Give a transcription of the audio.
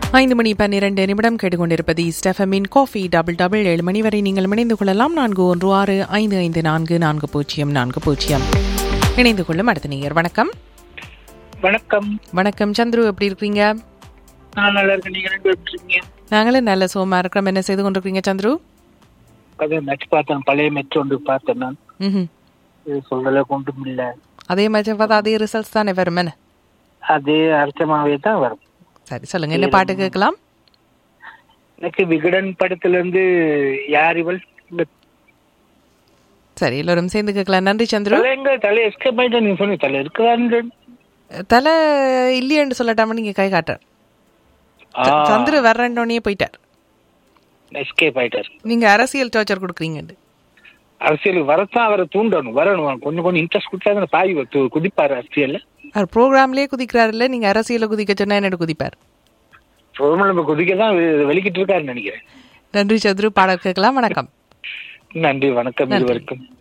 ஐந்து மணி பன்னிரண்டு நிமிடம் கேட்டுக்கொண்டிருப்பது ஸ்டெஃபமின் காஃபி டபுள் டபுள் ஏழு மணி வரை நீங்கள் இணைந்து கொள்ளலாம் நான்கு ஒன்று ஆறு ஐந்து ஐந்து நான்கு நான்கு பூஜ்ஜியம் நான்கு பூஜ்ஜியம் இணைந்து கொள்ளும் அடுத்த நேயர் வணக்கம் வணக்கம் வணக்கம் சந்துரு எப்படி இருக்கீங்க நான் நல்லா இருக்கேன் நீங்க ரெண்டு பேரும் எப்படி இருக்கீங்க நாங்களும் நல்ல சோமா இருக்கிறோம் என்ன செய்து கொண்டிருக்கீங்க சந்துரு அதே மேட்ச் பார்த்தேன் பழைய மேட்ச் ஒன்று பார்த்தேன் நான் ம் இது சொல்ற அளவுக்கு ஒன்றும் இல்ல அதே மாதிரி பார்த்தா அதே ரிசல்ட்ஸ் தானே வரும் என்ன அதே அர்த்தமாவே தான் வரும் சரி சொல்லுங்க என்ன பாட்டு கேட்கலாம் எனக்கு விகடன் படத்துல இருந்து யார் இவள் இந்த சரி எல்லோரும் சேர்ந்து கேட்கலாம் நன்றி சந்துரு தலை எங்க தலை எஸ்கேப் ஆயிட்டா நீங்க சொன்னீங்க தலை இருக்குதான்னு தலை இல்லையேன்னு சொல்லட்டாம நீங்க கை காட்டுற சந்துரு வர்றோடனே போயிட்டார் எஸ்கேப் ஆயிட்டார் நீங்க அரசியல் டார்ச்சர் கொடுக்குறீங்கன்னு அரசியலுக்கு வரத்தான் அவரை தூண்டணும் வரணும் கொஞ்சம் கொஞ்சம் இன்ட்ரெஸ்ட் கொடுத்தா அந்த பாய் கு- குதிப்பாரு அரசியல்ல அவர் ப்ரோக்ராம்லயே குதிக்கிறாருல்ல நீங்க அரசியல குதிக்க சொன்னா என்னோட குதிப்பார் ரொம்ப நம்ம குதிக்க தான் வெளிக்கிட்டு இருக்காருன்னு நினைக்கிறேன் நன்றி சந்துரு பாடல் கேட்கலாம் வணக்கம் நன்றி வணக்கம் நன்றி. இருவருக்கும்